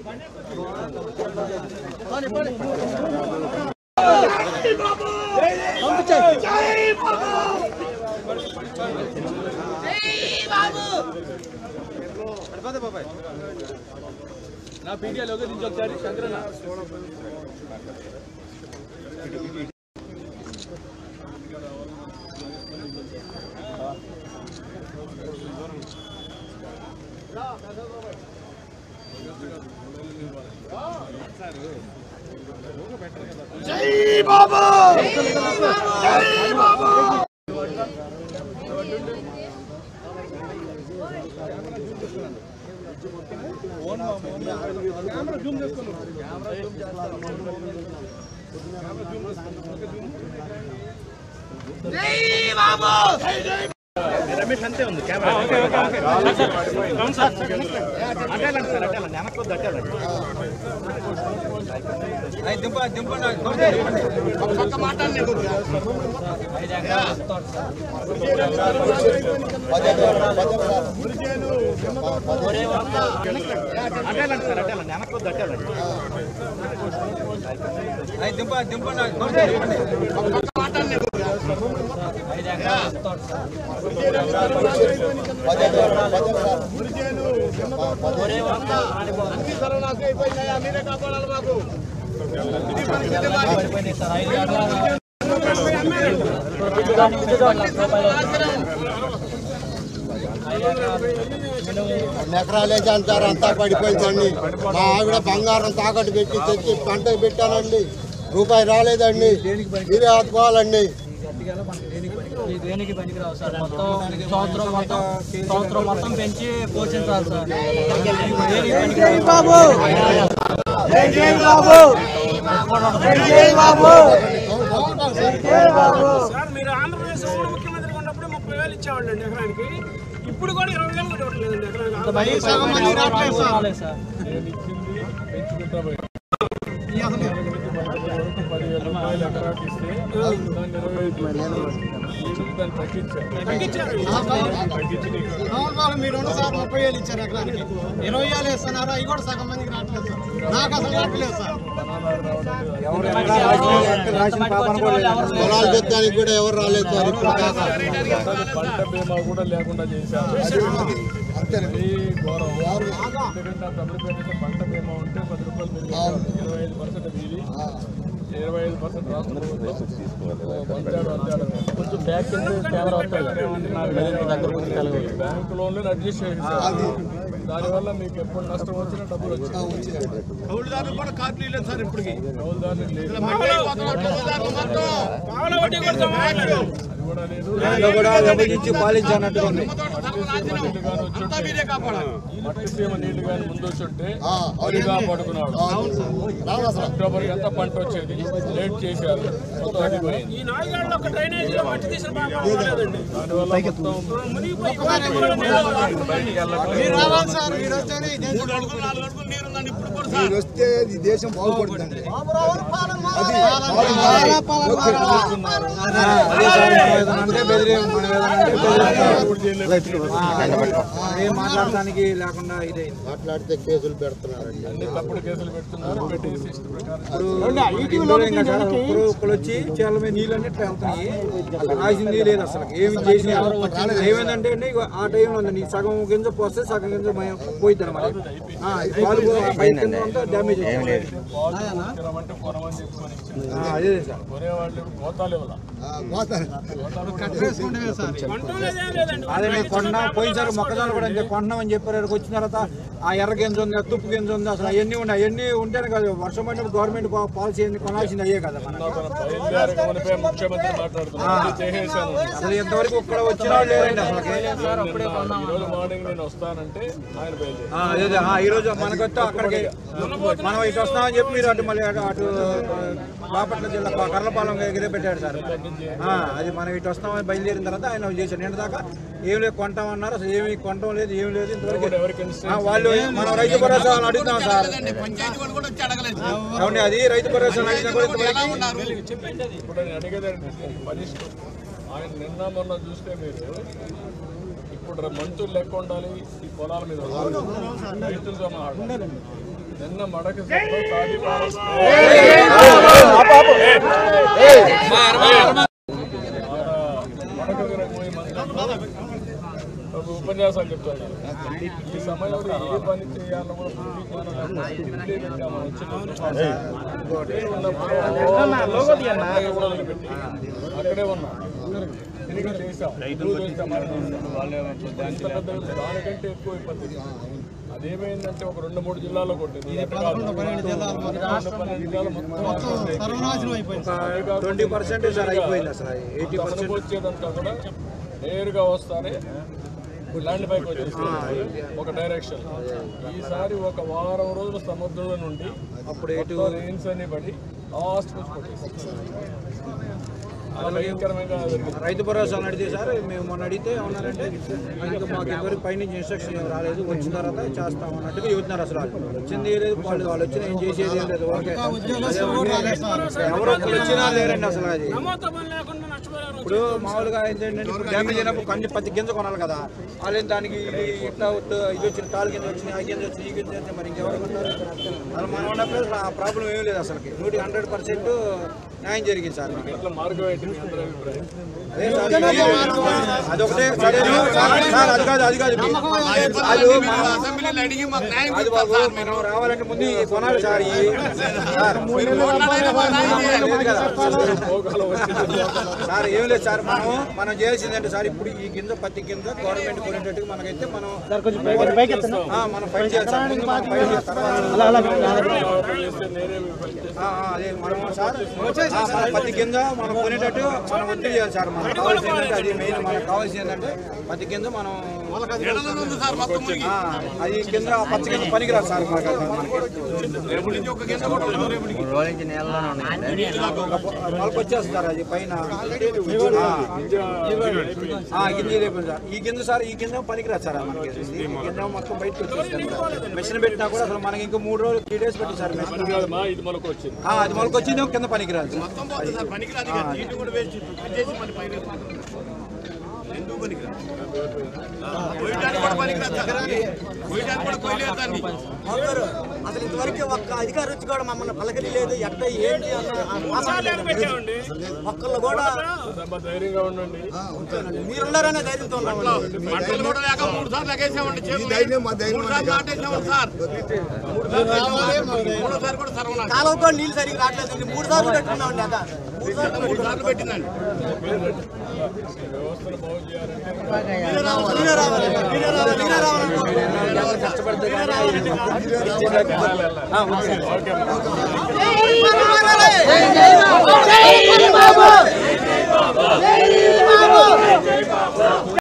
నా పీడియాలోకి నుంచి ఒకసారి శంకరన్న రమేష్ అంతే ఉంది కెమెరా అవును సార్ అట్టాలండి సార్ అట్టాలండి వెనక్కి అట్టాలండి దింప దింపండి పక్క మాట్లాడి అట్టాలండి సార్ అట్టాలండి వెనక్కి అట్టాలండి దింప దింపండి పక్క మాట్లాడి ఎకరాలేసి అంటారు అంతా పడిపోయిందండి మా ఆవిడ బంగారం తాకట్టు పెట్టి తెచ్చి పంట పెట్టానండి రూపాయి రాలేదండి మీరే ఆదుకోవాలండి ఈ దేనికి పనికిరావు సార్ మొత్తం సంవత్సరం మొత్తం సంవత్సరం మొత్తం పెంచి పోషించాలి సార్ దేనికి పనికిరావు సార్ మీరు ఆంధ్రప్రదేశ్ ఉమ్మడి ముఖ్యమంత్రిగా ఉన్నప్పుడు ముప్పై వేలు ఇచ్చేవాళ్ళండి ఎకరానికి ఇప్పుడు కూడా ఇరవై వేలు కూడా ఇవ్వట్లేదండి ఎకరానికి రాలేదు సార్ పదివేల రూపాయలు ఎకరాకి ఇస్తే దాన్ని ఇరవై ఐదు దాన్ని తగ్గించారు తగ్గించి నీకు మీరు రెండు సార్ ముప్పై వేలు ఇచ్చారు ఎకరానికి ఇరవై వేలు ఇస్తున్నారు అవి కూడా సగం మందికి రావట్లేదు సార్ నాకు అసలు రావట్లేదు సార్ పొలాలు పెట్టడానికి కూడా ఎవరు రాలేదు సార్ ఇప్పుడు దాకా పంట బీమా కూడా లేకుండా చేశారు ఈ ఘోరం ఎందుకంటే డబ్బులు పెట్టిన పంట బీమా ఉంటే పది రూపాయలు మీరు ఇరవై ఐదు పర్సెంట్ మీది ఇరవై ఐదు పర్సెంట్ రాష్ట్ర ప్రభుత్వం అంతాడు అంతాడు కొంచెం బ్యాక్ కెమెరా వస్తాయి బ్యాంక్ లోన్లు అడ్జస్ట్ చేసేసారు దానివల్ల మీకు ఎప్పుడు నష్టం వచ్చినా డబ్బులు వచ్చాయి కౌలుదారులు కూడా కార్డులు ఇవ్వలేదు సార్ ఇప్పటికి కౌలుదారులకు లేదు పావుల వడ్డీ కూడా సమానం. అది కూడా లేదు విభజించి పాలించానట్టుగా ఉంది అంతా మీరే కాపాడాలి మట్టి సీమ నీళ్లు కానీ ముందు వచ్చుంటే ఆ, వరిగా పడుకున్నాడు రావు సార్ అక్టోబర్ ఎంత పంట వచ్చేది లేట్ చేశారు మొత్తం అడిగిపోయింది ఈ నాలుగేళ్ళు ఒక డ్రైనేజీలో మట్టి తీసిన పాపం లేదండి దానివల్ల మొత్తం మునిగిపోయి బయటికి మీరు రావాలి సార్ మీరు వస్తేనే ఈ దేశం మూడు అడుగులు నాలుగు అడుగులు నీరు ఉందండి ఇప్పుడు కూడా సార్ మీరు వస్తే ఈ దేశం బాగుపడుతుందండి మాట్లాడటానికి లేకుండా ఇదే మాట్లాడితే కేసులు పెడుతున్నారండి అన్ని తప్పుడు కేసులు పెడుతున్నారు పెట్టి సిస్టమ్ ప్రకారం ఇప్పుడు ఇప్పుడు వచ్చి చాలా మీద నీళ్ళు అన్ని ఇట్లా వెళ్తున్నాయి అసలు రాసింది లేదు అసలు ఏమి చేసిన ఏమైందంటే అండి ఇగో ఆ టైంలో ఉంది నీ సగం గింజ పోస్తే సగం గింజ భయం పోయిద్ది అనమాట పాలు పై కింద అంతా డ్యామేజ్ అంటే కొనమని చెప్పుకొని ఇచ్చారు అదే సార్ కొనేవాళ్ళు గోతాలు ఇవ్వాల కొంటూనేదే లేదండి అదే మేము కొన్నా పోయినసారి మొక్కజొన్న కూడా అంతే కొన్నామని చెప్పారు ఇక్కడికి వచ్చిన తర్వాత ఆ ఎర్ర గింజ ఉంది ఆ తుప్పు గింజ ఉంది అసలు అవన్నీ ఉన్నాయి అవన్నీ ఉంటేనే కదా వర్షం పడినప్పుడు గవర్నమెంట్ పాలసీ అన్ని కొనాల్సింది అయ్యే కదా మనం బయలుదేరక మునిపే ముఖ్యమంత్రి మాట్లాడుతున్నారు చేసేసాను అసలు ఇంతవరకు ఇక్కడ వచ్చిన వాళ్ళు లేరండి అసలు ఈ రోజు మార్నింగ్ నేను వస్తానంటే ఆయన బయలుదేరి ఆ, అదే అదే. ఆ, ఈ రోజు మనకొస్తే అక్కడికి మనం ఇటు వస్తామని చెప్పి మీరు అటు మళ్ళీ అటు అటు బాపట్ల జిల్లా ప- కర్లపాలెం ఎగిరే పెట్టాడు సార్ ఆ, అది మనం ఇటు వస్తామని బయలుదేరిన తర్వాత ఆయన చేశాడు నిన్న దాకా ఏం లేదు కొంటామన్నారు అసలు ఏమి కొంటాం లేదు ఏం లేదు ఇంతవరకు ఎవరికి ఆ, వాళ్ళు మనం రైతు భరోసా అని అడుగుతాం సార్ పంచాయతీ వాళ్ళు కూడా వచ్చి అడగలేదు అవునండి అది రైతు భరోసా అని అడిగినా కూడా ఇంతవరకు ఇప్పుడు నేను అడిగేది పనిష్టు ఆయన నిన్న మొన్న చూస్తే మీరు ఇప్పుడు మంతులు లెక్క ఉండాలి ఈ పొలాల మీద రైతులతో మాట్లాడాలి నిన్న మడక సభ సాధికారం మడక పోయి మంది ఒక ఉపన్యాసాలు చెప్తున్నారు ఈ సమయంలో ఏ పని చేయాలో కూడా పూర్తి జ్ఞానం లేకుండా ఇల్లే పెట్టాము వచ్చిన అక్కడే ఉన్నప్పుడు అక్కడే కూడా వదిలిపెట్టి అక్కడే ఉన్నాం తిరిగి చేసాం రుజువు చేసాం, మనం చేసాం. ఇంత పెద్ద విషయం, దానికంటే ఎక్కువ ఇబ్బంది అదేమైందంటే ఒక రెండు మూడు జిల్లాలో కొట్టింది అట్ట కాదు. పన్నెండు జిల్లాలు మొత్తం ట్వంటీ పర్సెంట్ సార్ అయిపోయింది అసలు ఎయిటీ పర్సెంట్ వచ్చేదంతా కూడా నేరుగా వస్తానే ల్యాండ్ పైకి వచ్చేస్తుంది ఒక డైరెక్షన్ ఈసారి ఒక వారం రోజులు సముద్రంలో నుండి అప్పుడు ఎటు రెయిన్స్ అన్ని పడి లాస్ట్ అలా భయంకరంగా జరిగింది రైతు భరోసా అని అడిగితే సార్ మేము మొన్న అడిగితే ఏమన్నారంటే ఇంకా మాకు ఎవరికి పైనుంచి ఇన్స్ట్రక్షన్ ఏం రాలేదు వచ్చిన తర్వాత చేస్తాం అన్నట్టుగా చెబుతున్నారు అసలు వాళ్ళు. వచ్చింది ఏం లేదు వాళ్ళు వాళ్ళు వచ్చిన ఏం చేసేది ఏం లేదు ఓకే ఎవరు ఒకరు వచ్చినా లేరండి అసలు అది నమ్మతో పని లేకుండా నష్టపోయారు ఇప్పుడు మామూలుగా ఏంటంటే ఇప్పుడు డ్యామేజ్ అయినప్పుడు కంది పత్తి గింజ కొనాలి కదా వాళ్ళు ఏం దానికి ఇది ఇట్లా ఉట్టు ఇది వచ్చిన తాలు గింజ వచ్చినాయి ఆ గింజ వచ్చినాయి ఈ గింజ వచ్చినాయి మరి ఇంకెవరు కొంటారు అసలు మనం ఉన్నప్పుడు ఆ ప్రాబ్లం ఏమీ లేదు అసలుకి నూటి హండ్రెడ్ పర్సెంట్ న్యాయం జరిగింది సార్ మనకి. ఇట్లా మార్గం ఏంటి మీ అందరి అభిప్రాయం అదే సార్, ఇది అదొకటే సరే సార్, సార్, అది కాదు అది కాదు అది మనం- అది బాబు మనం రావాలంటే ముందు ఈ కొనాలి సార్ ఈ సార్ లేదు కదా. భోగాలు వచ్చింది సార్ ఏం లేదు సార్ మనం మనం చేయాల్సిందంటే సార్ ఇప్పుడు ఈ కింద పత్తి కింద గవర్నమెంట్ కొనేటట్టుగా మనకైతే మనం ఆ, మనం ఫైట్ చేయాలి సార్ ముందు మనం ఫైట్ చేయాలి తర్వాత చేస్తే నేనే ఫైట్ చేస్తాను. ఆ, ఆ, అదే మనం సార్ ఆ, మన పత్తి కింద మనం కొనేటట్టు మనం ఒత్తిడి చేయాలి సార్ మనకు కావాల్సింది ఏంటంటే అది మెయిన్ మనకు కావాల్సింది ఏంటంటే పత్తి కింద మనం ఆ, అది కింద ఆ పచ్చ కింద పనికిరాదు సార్ మనకి అది మనకి మొలక వచ్చేస్తుంది సార్ అది పైన ఆ, ఆ, గింజ లేకుండా సార్ ఈ కింద సార్ ఈ కింద పనికిరాదు సార్ అది మనకి ఈ కింద మొత్తం బయటకు వచ్చేస్తుంది మిషన్ పెట్టినా కూడా అసలు మనకి ఇంకా మూడు రోజులు త్రీ డేస్ పెట్టి సార్ మిషన్ ఇది కాదమ్మా, ఇది మనకు వచ్చింది ఆ, అది మొలక వచ్చింది కింద పనికిరాదు అసలు ఇంతవరకు ఒక్క అధికారి వచ్చి కూడా మమ్మల్ని పలకరి లేదు ఎట్ట ఏంటి అన్న ఆ మాట లేదు. పెట్టామండి ఒక్కళ్ళు కూడా అమ్మా, ధైర్యంగా ఉండండి మీరున్నారనే ధైర్యంతో ఉన్నామండి ఈ ధైర్యం మా ధైర్యం అండి కాదు. కాలువ కూడా నీళ్ళు సరిగ్గా రావట్లేదండి మూడు సార్లు పెట్టుకున్నామండి అక్క మూడు సార్లు మూడు సార్లు పెట్టిందండి వ్యవస్థను బాగు చేయాలంటే మీరే రావాలి మీరే రావాలి మీరే రావాలి మీరే రావాలి కష్టపడితే జై బాబు జై బాబు